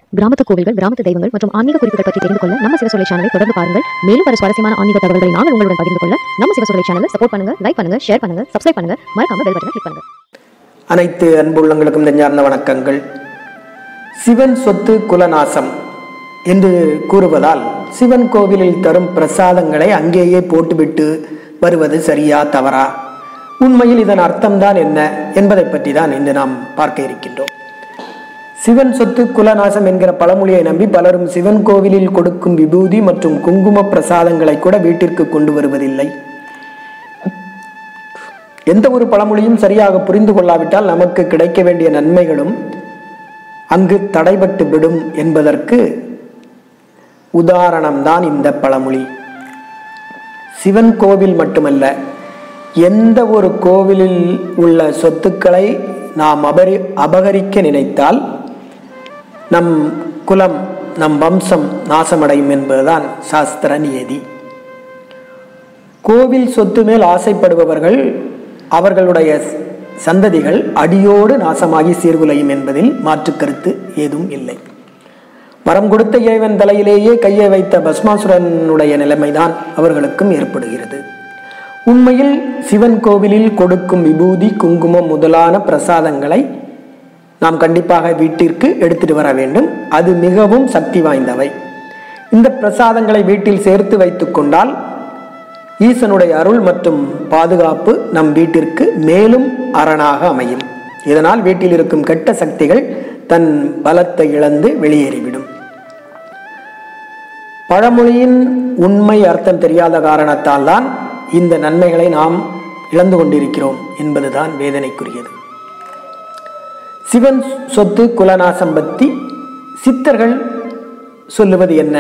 கிராமத்து கோவில்கள் கிராமத்து தெய்வங்கள் மற்றும் ஆன்மீக குறிப்புகள் பற்றி தெரிந்து கொள்ள நம்ம சிவசொலை சேனலை தொடர்ந்து பாருங்கள் மேலும் பல சுவாரஸ்யமான ஆன்மீக தகவல்களை நாங்கள் உங்களுடன் பகிர்ந்து கொள்ள நம்ம சிவசொலை சேனலை சப்போர்ட் பண்ணுங்க லைக் பண்ணுங்க ஷேர் பண்ணுங்க சப்ஸ்கிரைப் பண்ணுங்க மறக்காம பெல் பட்டனை கிளிக் பண்ணுங்க அனைத்து அன்புள்ளங்களுக்கும் நெஞ்சார்ந்த வணக்கங்கள் சிவன் சொத்து குலநாசம் என்று கூறுவதால் சிவன் கோவிலில் தரும் பிரசாதங்களை அங்கேயே போட்டுவிட்டு வருவது சரியா தவறா உண்மையில் இதன் அர்த்தம்தான் என்ன என்பதை பற்றி தான் இன்று நாம் பார்க்க இருக்கின்றோம் சிவன் சொத்து குலநாசம் என்கிற பழமொழியை நம்பி பலரும் சிவன் கோவிலில் கொடுக்கும் விபூதி மற்றும் குங்கும பிரசாதங்களை கூட வீட்டிற்கு கொண்டு வருவதில்லை எந்த ஒரு பழமொழியும் சரியாக புரிந்து கொள்ளாவிட்டால் நமக்கு கிடைக்க வேண்டிய நன்மைகளும் அங்கு தடைபட்டு விடும் என்பதற்கு உதாரணம்தான் இந்த பழமொழி சிவன் கோவில் மட்டுமல்ல எந்த ஒரு கோவிலில் உள்ள சொத்துக்களை நாம் அபரி அபகரிக்க நினைத்தால் நம் குலம் நம் வம்சம் நாசமடையும் என்பதுதான் சாஸ்திர நியதி கோவில் சொத்து மேல் ஆசைப்படுபவர்கள் அவர்களுடைய சந்ததிகள் அடியோடு நாசமாகி சீர்குலையும் என்பதில் மாற்று கருத்து ஏதும் இல்லை வரம் கொடுத்த இறைவன் தலையிலேயே கையை வைத்த பஸ்மாசுரனுடைய நிலைமைதான் அவர்களுக்கும் ஏற்படுகிறது உண்மையில் சிவன் கோவிலில் கொடுக்கும் விபூதி குங்குமம் முதலான பிரசாதங்களை நாம் கண்டிப்பாக வீட்டிற்கு எடுத்துட்டு வர வேண்டும் அது மிகவும் சக்தி வாய்ந்தவை இந்த பிரசாதங்களை வீட்டில் சேர்த்து வைத்துக் கொண்டால் ஈசனுடைய அருள் மற்றும் பாதுகாப்பு நம் வீட்டிற்கு மேலும் அரணாக அமையும் இதனால் வீட்டில் இருக்கும் கெட்ட சக்திகள் தன் பலத்தை இழந்து வெளியேறிவிடும் பழமொழியின் உண்மை அர்த்தம் தெரியாத காரணத்தால் தான் இந்த நன்மைகளை நாம் இழந்து கொண்டிருக்கிறோம் என்பதுதான் வேதனைக்குரியது சிவன் சொத்து குலநாசம் பற்றி சித்தர்கள் சொல்லுவது என்ன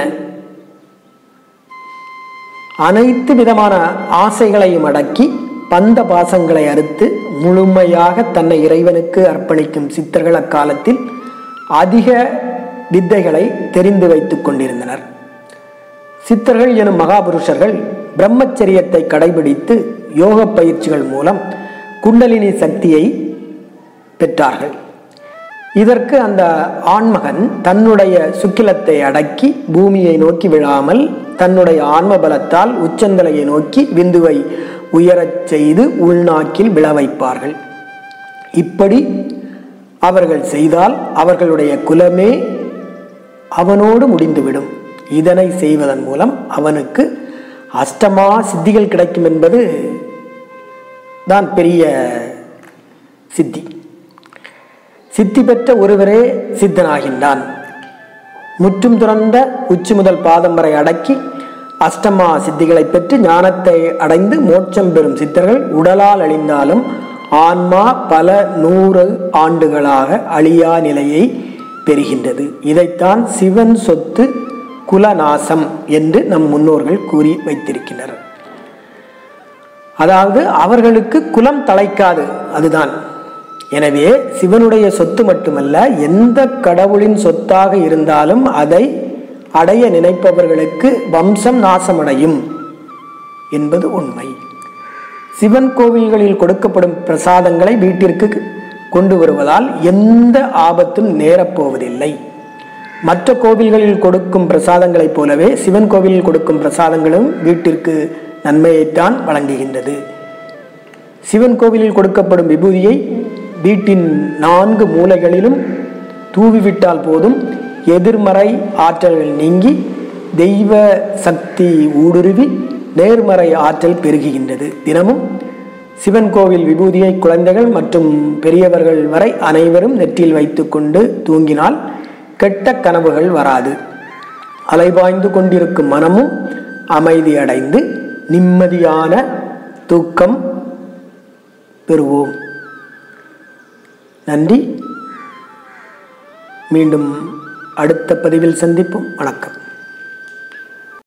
அனைத்து விதமான ஆசைகளையும் அடக்கி பந்த பாசங்களை அறுத்து முழுமையாக தன்னை இறைவனுக்கு அர்ப்பணிக்கும் சித்தர்கள் அக்காலத்தில் அதிக வித்தைகளை தெரிந்து வைத்துக் கொண்டிருந்தனர் சித்தர்கள் எனும் மகாபுருஷர்கள் பிரம்மச்சரியத்தை கடைபிடித்து யோக பயிற்சிகள் மூலம் குண்டலினி சக்தியை பெற்றார்கள் இதற்கு அந்த ஆண்மகன் தன்னுடைய சுக்கிலத்தை அடக்கி பூமியை நோக்கி விழாமல் தன்னுடைய ஆன்ம பலத்தால் உச்சந்தலையை நோக்கி விந்துவை உயரச் செய்து உள்நாக்கில் விழ வைப்பார்கள் இப்படி அவர்கள் செய்தால் அவர்களுடைய குலமே அவனோடு முடிந்துவிடும் இதனை செய்வதன் மூலம் அவனுக்கு அஷ்டமா சித்திகள் கிடைக்கும் என்பது தான் பெரிய சித்தி சித்தி பெற்ற ஒருவரே சித்தனாகின்றான் முற்றும் துறந்த உச்சி முதல் பாதம் வரை அடக்கி அஷ்டமா சித்திகளை பெற்று ஞானத்தை அடைந்து மோட்சம் பெறும் சித்தர்கள் உடலால் அழிந்தாலும் ஆன்மா பல நூறு ஆண்டுகளாக அழியா நிலையை பெறுகின்றது இதைத்தான் சிவன் சொத்து குலநாசம் என்று நம் முன்னோர்கள் கூறி வைத்திருக்கின்றனர் அதாவது அவர்களுக்கு குலம் தலைக்காது அதுதான் எனவே சிவனுடைய சொத்து மட்டுமல்ல எந்த கடவுளின் சொத்தாக இருந்தாலும் அதை அடைய நினைப்பவர்களுக்கு வம்சம் நாசமடையும் என்பது உண்மை சிவன் கோவில்களில் கொடுக்கப்படும் பிரசாதங்களை வீட்டிற்கு கொண்டு வருவதால் எந்த ஆபத்தும் நேரப்போவதில்லை மற்ற கோவில்களில் கொடுக்கும் பிரசாதங்களைப் போலவே சிவன் கோவிலில் கொடுக்கும் பிரசாதங்களும் வீட்டிற்கு நன்மையைத்தான் வழங்குகின்றது சிவன் கோவிலில் கொடுக்கப்படும் விபூதியை வீட்டின் நான்கு மூலைகளிலும் தூவிவிட்டால் போதும் எதிர்மறை ஆற்றல்கள் நீங்கி தெய்வ சக்தி ஊடுருவி நேர்மறை ஆற்றல் பெருகுகின்றது தினமும் சிவன் கோவில் விபூதியை குழந்தைகள் மற்றும் பெரியவர்கள் வரை அனைவரும் நெற்றியில் வைத்துக்கொண்டு தூங்கினால் கெட்ட கனவுகள் வராது அலைபாய்ந்து கொண்டிருக்கும் மனமும் அமைதி அடைந்து நிம்மதியான தூக்கம் பெறுவோம் நன்றி மீண்டும் அடுத்த பதிவில் சந்திப்போம் வணக்கம்